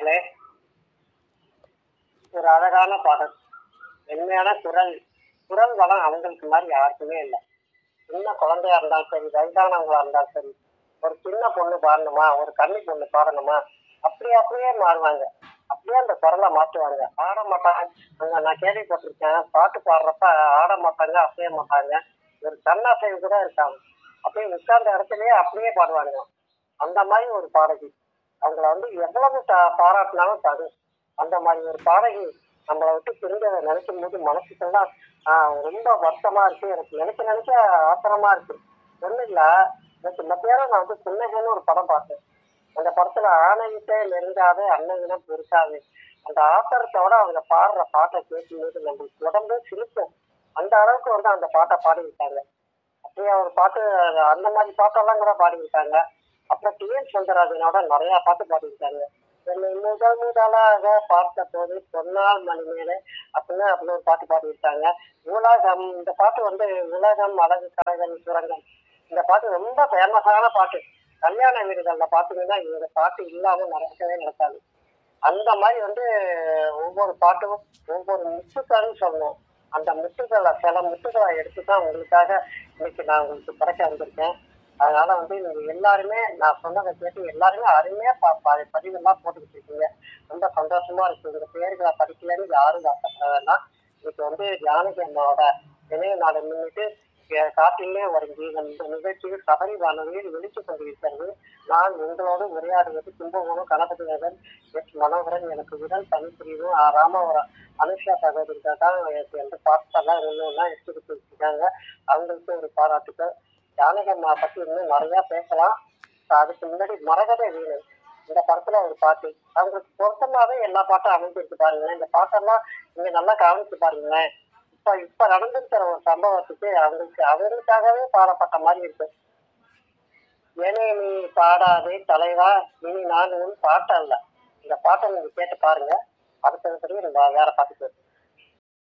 நேர்களே ஒரு அழகான பாடல் மென்மையான குரல் குரல் வளம் அவங்களுக்கு மாதிரி யாருக்குமே இல்லை சின்ன குழந்தையா இருந்தாலும் சரி வயதானவங்களா இருந்தாலும் சரி ஒரு சின்ன பொண்ணு பாடணுமா ஒரு கன்னி பொண்ணு பாடணுமா அப்படியே அப்படியே மாறுவாங்க அப்படியே அந்த குரலை மாற்றுவாங்க ஆட மாட்டாங்க அங்க நான் கேள்விப்பட்டிருக்கேன் பாட்டு பாடுறப்ப ஆட மாட்டாங்க அசைய மாட்டாங்க ஒரு கண்ணாசைவு கூட இருக்காங்க அப்படியே உட்கார்ந்த இடத்துலயே அப்படியே பாடுவாங்க அந்த மாதிரி ஒரு பாடகி அவங்கள வந்து எவ்வளவு பா- பாராட்டினாலும் தரும் அந்த மாதிரி ஒரு பாடகி நம்மளை விட்டு பிரிஞ்சதை நினைக்கும் போது மனசுக்கெல்லாம் ஆஹ், ரொம்ப வருத்தமா இருக்கு எனக்கு நினைக்க நினைக்க ஆத்திரமா இருக்கு ஒண்ணும் இல்ல எனக்கு இந்த பேரை நான் வந்து புன்னகைன்னு ஒரு படம் பார்த்தேன் அந்த படத்துல ஆணையிட்டே நெருங்காத அன்னையினம் பெருசாது அந்த ஆத்திரத்தோட அவங்க பாடுற பாட்டை கேட்கும்போது நம்மளுக்கு உடம்பே சிரிக்கும் அந்த அளவுக்கு வந்து அந்த பாட்டை பாடியிருக்காங்க அப்படியே ஒரு பாட்டு அந்த மாதிரி பாட்டெல்லாம் கூட பாடியிருக்காங்க அப்புறம் டி என் சுந்தரராஜனோட நிறைய பாட்டு பாடியிருக்காங்க என்னை முதல் முதலாக பார்த்த போது பொன்னால் மணி மேலே அப்படின்னு அப்படின்னு ஒரு பாட்டு பாடியிருக்காங்க உலகம் இந்த பாட்டு வந்து உலகம் அழகு கலைகள் சுரங்கம் இந்த பாட்டு ரொம்ப ஃபேமஸான பாட்டு கல்யாண வீடுகள்ல பாத்தீங்கன்னா இந்த பாட்டு இல்லாம நடக்கவே நடக்காது அந்த மாதிரி வந்து ஒவ்வொரு பாட்டும் ஒவ்வொரு முத்துக்கள்னு சொல்லணும் அந்த முத்துக்களை சில முத்துக்களை எடுத்து தான் உங்களுக்காக இன்னைக்கு நான் உங்களுக்கு கிடைக்க வந்திருக்கேன் அதனால வந்து நீங்க எல்லாருமே நான் சொன்னதை கேட்டு எல்லாருமே அருமையா ப- ப- பதிவெல்லாம் போட்டுக்கிட்டு இருக்கீங்க ரொம்ப சந்தோஷமா இருக்கு இந்த பேர்களை படிக்கலன்னு யாரும் கஷ்டப்பட வேண்டாம் இன்னைக்கு வந்து ஜானகி அம்மாவோட நினைவு நாளை முன்னிட்டு எ- காட்டிலே ஒரு கீதம் இந்த நிகழ்ச்சியில் சபரி வானொலியில் வெளிச்சு கொண்டிருக்கிறது நான் உங்களோடு உரையாடுவது கும்பகோணம் கணபதி நகர் எஸ் மனோகரன் எனக்கு உடல் பணிபுரிவு ஆ ராமவரம் அனுஷா சகோதரிகள் தான் எனக்கு எந்த பாட்டெல்லாம் இன்னும்லாம் எடுத்துக்கிட்டு இருக்காங்க அவங்களுக்கு ஒரு பாராட்டுக்கள் ஜானகி அம்மா பத்தி இன்னும் நிறைய பேசலாம் அதுக்கு முன்னாடி மரகத வீணை இந்த படத்துல ஒரு பாட்டு அவங்களுக்கு பொருத்தமாவே எல்லா பாட்டும் அமைஞ்சிருக்கு பாருங்களேன் இந்த பாட்டெல்லாம் நீங்க நல்லா கவனிச்சு பாருங்களேன் இப்ப இப்ப நடந்திருக்கிற ஒரு சம்பவத்துக்கு அவங்களுக்கு அவங்களுக்காகவே பாடப்பட்ட மாதிரி இருக்கு ஏனே நீ பாடாதே தலைவா இனி நான் உன் பாட்டு அல்ல இந்த பாட்டை நீங்க கேட்டு பாருங்க அடுத்தது நம்ம வேற பாட்டு கேட்போம்